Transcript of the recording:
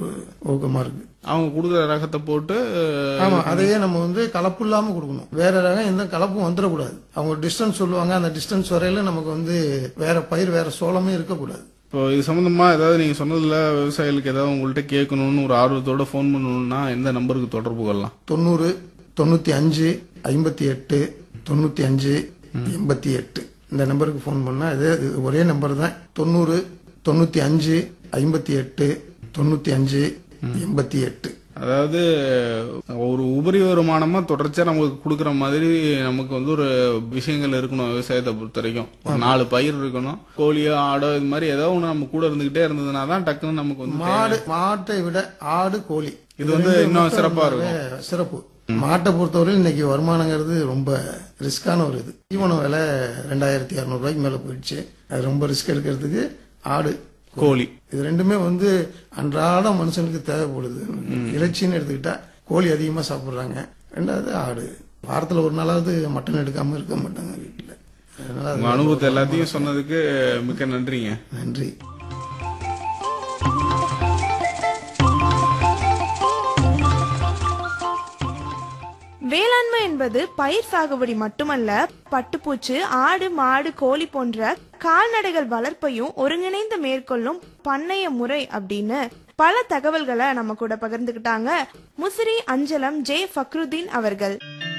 ஒரு ஊக்கமா இருக்கு அவங்க கொடுக்குற ரகத்தை போட்டு ஆமா அதையே நம்ம வந்து கலப்பு இல்லாம கொடுக்கணும் வேற ரகம் எந்த கலப்பும் வந்துடக்கூடாது அவங்க டிஸ்டன்ஸ் சொல்லுவாங்க அந்த டிஸ்டன்ஸ் வரையில நமக்கு வந்து வேற பயிர் வேற சோளமே இருக்கக்கூடாது இப்போ இது சம்பந்தமா ஏதாவது நீங்க சொன்னதுல விவசாயிகளுக்கு ஏதாவது உங்கள்ட்ட கேட்கணும்னு ஒரு ஆர்வத்தோட ஃபோன் பண்ணணும்னா எந்த நம்பருக்கு தொடர்பு கொள்ளலாம் தொண்ணூறு தொண்ணூத்தி அஞ்சு ஐம்பத்தி எட்டு தொண்ணூத்தி அஞ்சு எண்பத்தி எட்டு இந்த நம்பருக்கு ஃபோன் பண்ணா இது இது ஒரே நம்பர் தான் தொண்ணூறு தொண்ணூத்தி அஞ்சு ஐம்பத்தி எட்டு தொண்ணூத்தி அஞ்சு எண்பத்தி எட்டு அதாவது ஒரு உபரி வருமானமா தொடர்ச்சியா நமக்கு கொடுக்குற மாதிரி நமக்கு வந்து ஒரு விஷயங்கள் இருக்கணும் விவசாயத்தை பொறுத்த வரைக்கும் ஒரு நாலு பயிர் இருக்கணும் கோழியோ ஆடோ இது மாதிரி ஏதோ ஒண்ணு நம்ம கூட இருந்துகிட்டே இருந்ததுனா தான் டக்குன்னு நமக்கு வந்து மாடு மாட்டை விட ஆடு கோழி இது வந்து ரெண்டு இன்னும் மட்டும் சிறப்பா ரொம்பவே சிறப்பு மாட்டை பொறுத்தவரையில் இன்னைக்கு வருமானங்கிறது ரொம்ப ரிஸ்கான ஒரு இது தீவனம் விலை ரெண்டாயிரத்தி இரநூறு ரூபாய்க்கு மேல போயிடுச்சு அது ரொம்ப ரிஸ்க் எடுக்கிறதுக்கு ஆடு கோழி இது ரெண்டுமே வந்து அன்றாட மனுஷனுக்கு தேவைப்படுது இறைச்சின்னு எடுத்துக்கிட்டா கோழி அதிகமா சாப்பிடுறாங்க ரெண்டாவது ஆடு வாரத்துல ஒரு நாளாவது மட்டன் எடுக்காம இருக்க மாட்டாங்க வீட்டுல அதனால அது உங்க அனுபவத்தை எல்லாத்தையும் சொன்னதுக்கு மிக்க நன்றிங்க நன்றி வேளாண்மை என்பது பயிர் சாகுபடி மட்டுமல்ல பட்டுப்பூச்சு ஆடு மாடு கோழி போன்ற கால்நடைகள் வளர்ப்பையும் ஒருங்கிணைந்து மேற்கொள்ளும் பண்ணைய முறை அப்படின்னு பல தகவல்களை நம்ம கூட பகிர்ந்துக்கிட்டாங்க முசிறி அஞ்சலம் ஜே ஃபக்ருதீன் அவர்கள்